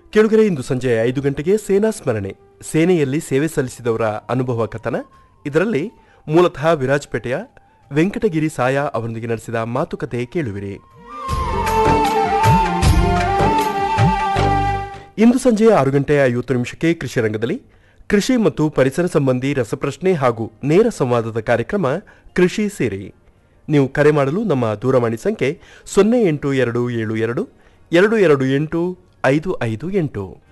ಕೆಳಗರೆ ಇಂದು ಸಂಜೆ ಐದು ಗಂಟೆಗೆ ಸೇನಾ ಸ್ಮರಣೆ ಸೇನೆಯಲ್ಲಿ ಸೇವೆ ಸಲ್ಲಿಸಿದವರ ಅನುಭವ ಕಥನ ಇದರಲ್ಲಿ ಮೂಲತಃ ವಿರಾಜಪೇಟೆಯ ವೆಂಕಟಗಿರಿ ಸಾಯ ಅವರೊಂದಿಗೆ ನಡೆಸಿದ ಮಾತುಕತೆ ಕೇಳುವಿರಿ ಇಂದು ಸಂಜೆ ಆರು ಗಂಟೆ ಐವತ್ತು ನಿಮಿಷಕ್ಕೆ ಕೃಷಿ ರಂಗದಲ್ಲಿ ಕೃಷಿ ಮತ್ತು ಪರಿಸರ ಸಂಬಂಧಿ ರಸಪ್ರಶ್ನೆ ಹಾಗೂ ನೇರ ಸಂವಾದದ ಕಾರ್ಯಕ್ರಮ ಕೃಷಿ ಸೇರಿ ನೀವು ಕರೆ ಮಾಡಲು ನಮ್ಮ ದೂರವಾಣಿ ಸಂಖ್ಯೆ ಸೊನ್ನೆ ಎಂಟು ಎರಡು ಏಳು ಎರಡು ಎರಡು ಎರಡು ಎಂಟು ಐದು ಐದು ಎಂಟು